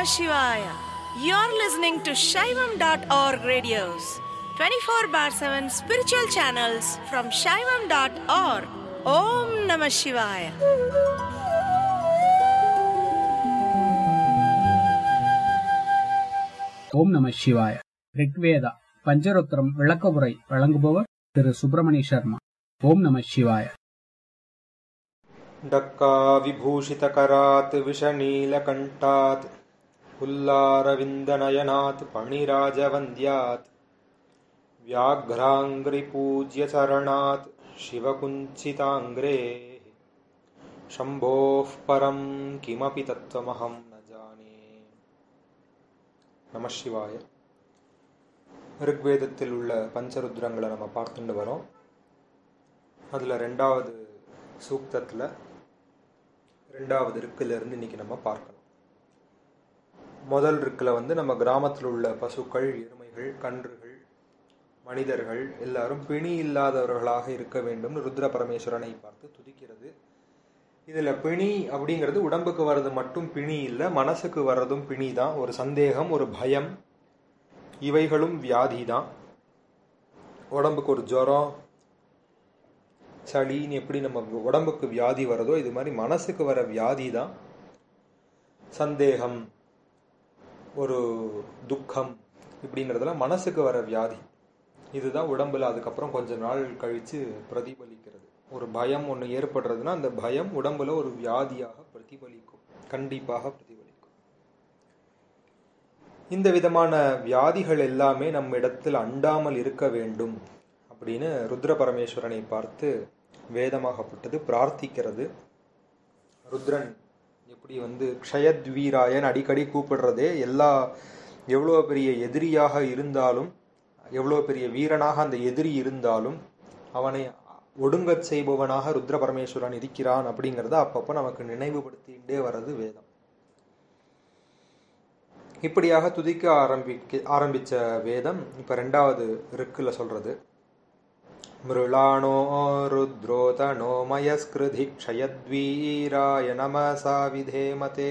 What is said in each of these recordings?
Namah Shivaya. You're listening to Shaivam.org radios, 24 bar 7 spiritual channels from Shaivam.org. Om Namah Shivaya. ஓம் நம சிவாய ரிக்வேதா பஞ்சரோத்திரம் விளக்க உரை வழங்குபவர் திரு சுப்பிரமணிய சர்மா ஓம் நம சிவாய डक्काविभूषितकरात् विषनीलकण्ठात् हुल्लारविन्दनयनात् पणिराजवन्द्यात् व्याघ्राङ्घ्रिपूज्यचरणात् शिवकुञ्चिताङ्ग्रेः शम्भोः परं किमपि तत्त्वमहं न जाने நம சிவாய ரிக்வேதத்தில் உள்ள பஞ்சருத்ரங்களை நம்ம பார்த்துட்டு வரோம் அதில் ரெண்டாவது சூக்தத்தில் ரெண்டாவது ரிக்கில் இருந்து இன்னைக்கு நம்ம பார்க்கலாம் முதல் ரிக்கில் வந்து நம்ம கிராமத்தில் உள்ள பசுக்கள் எருமைகள் கன்றுகள் மனிதர்கள் எல்லாரும் பிணி இல்லாதவர்களாக இருக்க வேண்டும் ருத்ர பரமேஸ்வரனை பார்த்து துதிக்கிறது இதில் பிணி அப்படிங்கிறது உடம்புக்கு வர்றது மட்டும் பிணி இல்லை மனசுக்கு வர்றதும் பிணி தான் ஒரு சந்தேகம் ஒரு பயம் இவைகளும் வியாதி தான் உடம்புக்கு ஒரு ஜுரம் சளின்னு எப்படி நம்ம உடம்புக்கு வியாதி வருதோ இது மாதிரி மனசுக்கு வர வியாதி தான் சந்தேகம் ஒரு துக்கம் இப்படிங்கிறதுலாம் மனசுக்கு வர வியாதி இதுதான் உடம்புல அதுக்கப்புறம் கொஞ்ச நாள் கழித்து பிரதிபலிக்கிறது ஒரு பயம் ஒன்று ஏற்படுறதுன்னா அந்த பயம் உடம்புல ஒரு வியாதியாக பிரதிபலிக்கும் கண்டிப்பாக பிரதிபலிக்கும் இந்த விதமான வியாதிகள் எல்லாமே நம்ம இடத்தில் அண்டாமல் இருக்க வேண்டும் அப்படின்னு ருத்ர பரமேஸ்வரனை பார்த்து வேதமாகப்பட்டது பிரார்த்திக்கிறது ருத்ரன் எப்படி வந்து க்ஷயத்வீராயன் அடிக்கடி கூப்பிடுறதே எல்லா எவ்வளோ பெரிய எதிரியாக இருந்தாலும் எவ்வளோ பெரிய வீரனாக அந்த எதிரி இருந்தாலும் அவனை ஒடுங்கச் செய்பவனாக ருத்ர பரமேஸ்வரன் இருக்கிறான் அப்படிங்கிறத அப்பப்போ நமக்கு நினைவுபடுத்திகிட்டே வர்றது வேதம் இப்படியாக துதிக்க ஆரம்பிக்க ஆரம்பிச்ச வேதம் இப்ப ரெண்டாவது ரிக்குல சொல்றது மிருளாணோ ருத்ரோதனோ மயஸ்கிருதி க்ஷயத்வீராய நமசா விதேமதே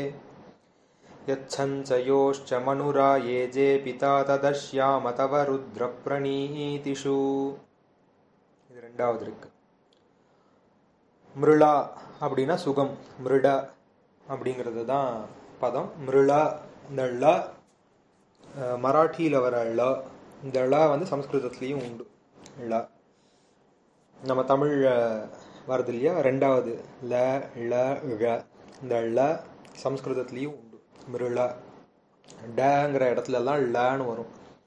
यच्छञ्च மனுரா ஏஜே பிதா ததஷ்யாம தவ ருத்ர பிரணீதிஷு இது ரெண்டாவது இருக்கு மிருளா அப்படின்னா சுகம் மிருட அப்படிங்கிறது தான் பதம் மிருளா இந்த ள மராட்டியில் வர ள இந்த ள வந்து சம்ஸ்கிருதத்துலேயும் உண்டு ள நம்ம தமிழ் வருது இல்லையா ரெண்டாவது ல ள ழ இந்த ள சம்ஸ்கிருதத்துலேயும் உண்டு மிருள டங்கிற இடத்துலலாம் லன்னு வரும்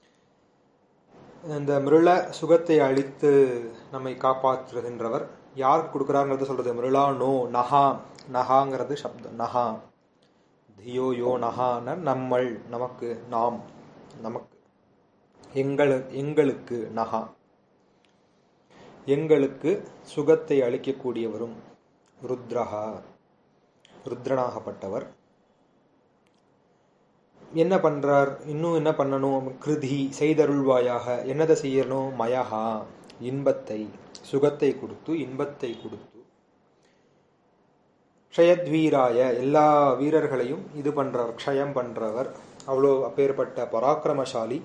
இந்த மிருள சுகத்தை அழித்து நம்மை காப்பாற்றுகின்றவர் யாருக்கு கொடுக்குறாங்கிறது சொல்றது மிருளா நோ நஹா நஹாங்கிறது சப்தம் நஹா தியோ யோ நஹான நம்மள் நமக்கு நாம் நமக்கு எங்களு எங்களுக்கு நஹா எங்களுக்கு சுகத்தை அளிக்கக்கூடியவரும் ருத்ரஹா ருத்ரனாகப்பட்டவர் என்ன பண்றார் இன்னும் என்ன பண்ணணும் கிருதி செய்தருள்வாயாக என்னதை செய்யணும் மயஹா இன்பத்தை சுகத்தை கொடுத்து இன்பத்தை கொடுத்து க்ஷயத்வீராய எல்லா வீரர்களையும் இது பண்றவர் க்ஷயம் பண்றவர் அவ்வளோ அப்பேற்பட்ட பராக்கிரமசாலி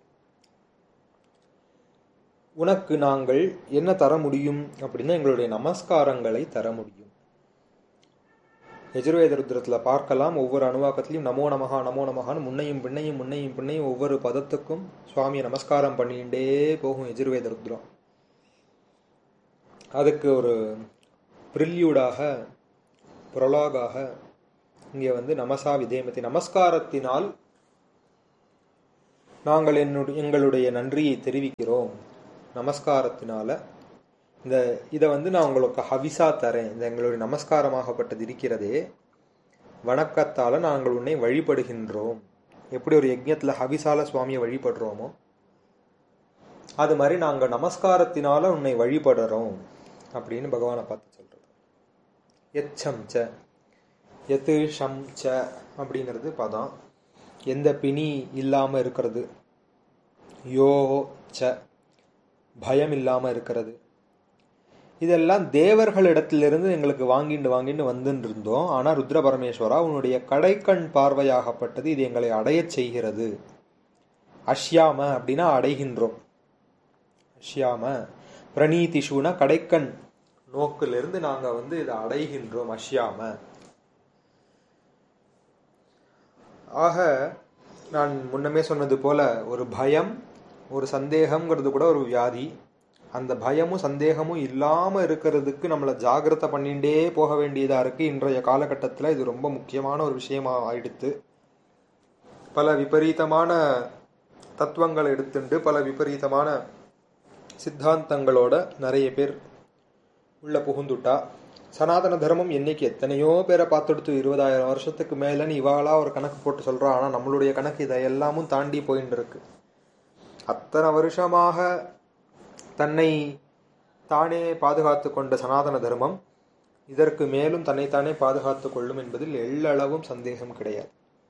உனக்கு நாங்கள் என்ன தர முடியும் அப்படின்னா எங்களுடைய நமஸ்காரங்களை தர முடியும் எஜுர்வேத ருத்ரத்தில் பார்க்கலாம் ஒவ்வொரு அணுவாக்கத்திலையும் நமோ நமகா நமோ நமகான்னு முன்னையும் பின்னையும் முன்னையும் பின்னையும் ஒவ்வொரு பதத்துக்கும் சுவாமியை நமஸ்காரம் பண்ணிகிட்டே போகும் எஜுர்வேத ருத்ரம் அதுக்கு ஒரு ப்ரில்யூடாக புரலாகாக இங்கே வந்து நமசா விதேமதி நமஸ்காரத்தினால் நாங்கள் என்னுடைய எங்களுடைய நன்றியை தெரிவிக்கிறோம் நமஸ்காரத்தினால இந்த இதை வந்து நான் உங்களுக்கு ஹவிசா தரேன் இந்த எங்களுடைய நமஸ்காரமாகப்பட்டது இருக்கிறதே வணக்கத்தால் நாங்கள் உன்னை வழிபடுகின்றோம் எப்படி ஒரு யஜ்யத்தில் ஹவிசால சுவாமியை வழிபடுறோமோ அது மாதிரி நாங்கள் நமஸ்காரத்தினால உன்னை வழிபடுறோம் அப்படின்னு பகவானை பார்த்து சொல்றது எச்சம் ச எத்து ஷம் ச அப்படிங்கிறது பதம் எந்த பிணி இல்லாமல் இருக்கிறது யோ ச பயம் இல்லாமல் இருக்கிறது இதெல்லாம் தேவர்களிடத்திலிருந்து எங்களுக்கு வாங்கிட்டு வாங்கிட்டு வந்துட்டு இருந்தோம் ஆனால் ருத்ர பரமேஸ்வரா உன்னுடைய கடைக்கண் பார்வையாகப்பட்டது இது எங்களை அடையச் செய்கிறது அஷ்யாம அப்படின்னா அடைகின்றோம் அஷ்யாம பிரணீதிஷுனா கடைக்கண் நோக்கிலிருந்து நாங்க வந்து இதை அடைகின்றோம் அஷ்யாம ஆக நான் முன்னமே சொன்னது போல ஒரு பயம் ஒரு சந்தேகம்ங்கிறது கூட ஒரு வியாதி அந்த பயமும் சந்தேகமும் இல்லாம இருக்கிறதுக்கு நம்மளை ஜாகிரதை பண்ணிட்டே போக வேண்டியதா இருக்கு இன்றைய காலகட்டத்தில் இது ரொம்ப முக்கியமான ஒரு விஷயமா ஆயிடுத்து பல விபரீதமான தத்துவங்களை எடுத்துண்டு பல விபரீதமான சித்தாந்தங்களோட நிறைய பேர் உள்ள புகுந்துட்டா சனாதன தர்மம் என்னைக்கு எத்தனையோ பேரை பார்த்துடுத்து இருபதாயிரம் வருஷத்துக்கு மேலன்னு இவாளா ஒரு கணக்கு போட்டு சொல்றா ஆனா நம்மளுடைய கணக்கு இதை எல்லாமும் தாண்டி போயின்னு இருக்கு அத்தனை வருஷமாக தன்னை தானே பாதுகாத்து கொண்ட சனாதன தர்மம் இதற்கு மேலும் தன்னைத்தானே பாதுகாத்துக் கொள்ளும் என்பதில் எள்ளளவும் சந்தேகம் கிடையாது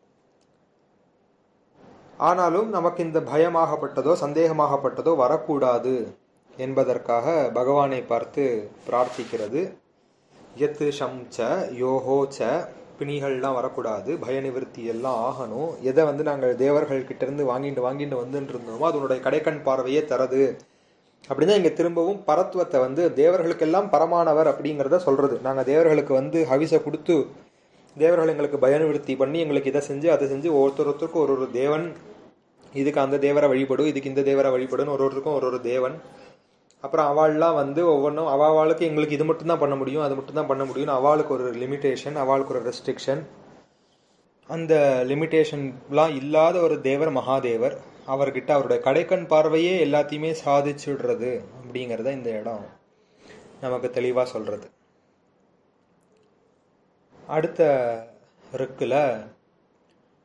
ஆனாலும் நமக்கு இந்த பயமாகப்பட்டதோ சந்தேகமாகப்பட்டதோ வரக்கூடாது என்பதற்காக பகவானை பார்த்து பிரார்த்திக்கிறது எத்து ஷம் ச யோகோ ச பிணிகள்லாம் வரக்கூடாது பய நிவர்த்தி எல்லாம் ஆகணும் எதை வந்து நாங்கள் தேவர்கள் கிட்ட இருந்து வாங்கிட்டு வாங்கிட்டு வந்துட்டு இருந்தோமோ அதனுடைய கடைக்கண் பார்வையே தரது அப்படின்னா இங்க திரும்பவும் பரத்துவத்தை வந்து தேவர்களுக்கெல்லாம் பரமானவர் அப்படிங்கிறத சொல்றது நாங்க தேவர்களுக்கு வந்து ஹவிச கொடுத்து தேவர்கள் எங்களுக்கு பய நிவர்த்தி பண்ணி எங்களுக்கு இதை செஞ்சு அதை செஞ்சு ஒருத்தர் ஒருத்தருக்கும் ஒரு ஒரு தேவன் இதுக்கு அந்த தேவரை வழிபடும் இதுக்கு இந்த தேவரை வழிபடும் ஒரு ஒருத்தருக்கும் ஒரு ஒரு தேவன் அப்புறம் அவள்லாம் வந்து ஒவ்வொன்றும் அவாளுக்கு எங்களுக்கு இது மட்டும் தான் பண்ண முடியும் அது மட்டும் தான் பண்ண முடியும் அவளுக்கு ஒரு லிமிட்டேஷன் அவளுக்கு ஒரு ரெஸ்ட்ரிக்ஷன் அந்த லிமிட்டேஷன்லாம் இல்லாத ஒரு தேவர் மகாதேவர் அவர்கிட்ட அவருடைய கடைக்கண் பார்வையே எல்லாத்தையுமே சாதிச்சுடுறது அப்படிங்கிறத இந்த இடம் நமக்கு தெளிவாக சொல்றது அடுத்த ருக்கில்